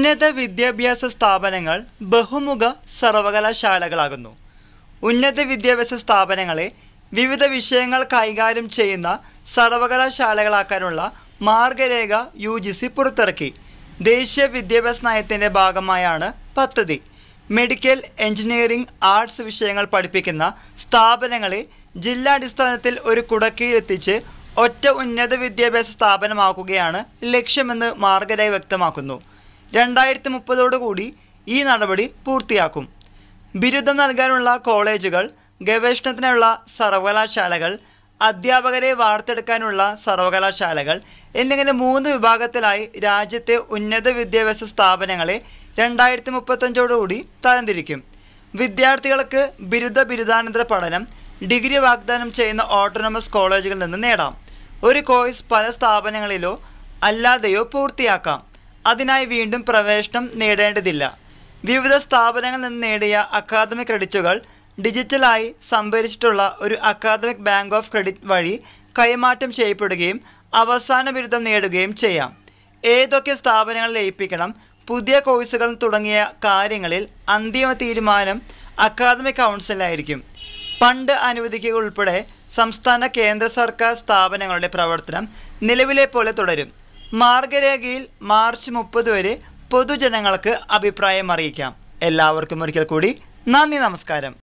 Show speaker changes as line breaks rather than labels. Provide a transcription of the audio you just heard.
ഉന്നത വിദ്യാഭ്യാസ സ്ഥാപനങ്ങൾ ബഹുമുഖ സർവകലാശാലകളാകുന്നു ഉന്നത വിദ്യാഭ്യാസ സ്ഥാപനങ്ങളെ വിവിധ വിഷയങ്ങൾ കൈകാര്യം ചെയ്യുന്ന സർവകലാശാലകളാക്കാനുള്ള മാർഗരേഖ യു ജി സി പുറത്തിറക്കി ദേശീയ വിദ്യാഭ്യാസ നയത്തിൻ്റെ ഭാഗമായാണ് പദ്ധതി മെഡിക്കൽ എഞ്ചിനീയറിംഗ് ആർട്സ് വിഷയങ്ങൾ പഠിപ്പിക്കുന്ന സ്ഥാപനങ്ങളെ ജില്ലാടിസ്ഥാനത്തിൽ ഒരു കുടക്കീഴെത്തിച്ച് ഒറ്റ ഉന്നത വിദ്യാഭ്യാസ സ്ഥാപനമാക്കുകയാണ് ലക്ഷ്യമെന്ന് മാർഗരേഖ വ്യക്തമാക്കുന്നു രണ്ടായിരത്തി മുപ്പതോടുകൂടി ഈ നടപടി പൂർത്തിയാക്കും ബിരുദം നൽകാനുള്ള കോളേജുകൾ ഗവേഷണത്തിനുള്ള സർവകലാശാലകൾ അധ്യാപകരെ വാർത്തെടുക്കാനുള്ള സർവകലാശാലകൾ എന്നിങ്ങനെ മൂന്ന് വിഭാഗത്തിലായി രാജ്യത്തെ ഉന്നത വിദ്യാഭ്യാസ സ്ഥാപനങ്ങളെ രണ്ടായിരത്തി മുപ്പത്തഞ്ചോടുകൂടി തരംതിരിക്കും വിദ്യാർത്ഥികൾക്ക് ബിരുദ ബിരുദാനന്തര പഠനം ഡിഗ്രി വാഗ്ദാനം ചെയ്യുന്ന ഓട്ടോണമസ് കോളേജുകളിൽ നിന്ന് നേടാം ഒരു കോഴ്സ് പല സ്ഥാപനങ്ങളിലോ അല്ലാതെയോ പൂർത്തിയാക്കാം അതിനായി വീണ്ടും പ്രവേശനം നേടേണ്ടതില്ല വിവിധ സ്ഥാപനങ്ങളിൽ നിന്ന് നേടിയ അക്കാദമിക് ക്രെഡിറ്റുകൾ ഡിജിറ്റലായി സംഭരിച്ചിട്ടുള്ള ഒരു അക്കാദമിക് ബാങ്ക് ഓഫ് ക്രെഡിറ്റ് വഴി കൈമാറ്റം ചെയ്യപ്പെടുകയും അവസാന ബിരുദം നേടുകയും ചെയ്യാം ഏതൊക്കെ സ്ഥാപനങ്ങൾ ലയിപ്പിക്കണം പുതിയ കോഴ്സുകൾ തുടങ്ങിയ കാര്യങ്ങളിൽ അന്തിമ തീരുമാനം അക്കാദമിക് കൗൺസിലായിരിക്കും ഫണ്ട് അനുവദിക്കുക ഉൾപ്പെടെ സംസ്ഥാന കേന്ദ്ര സർക്കാർ സ്ഥാപനങ്ങളുടെ പ്രവർത്തനം നിലവിലെ പോലെ തുടരും മാർഗരേഖയിൽ മാർച്ച് മുപ്പത് വരെ പൊതുജനങ്ങൾക്ക് അഭിപ്രായം അറിയിക്കാം എല്ലാവർക്കും ഒരിക്കൽ കൂടി നന്ദി നമസ്കാരം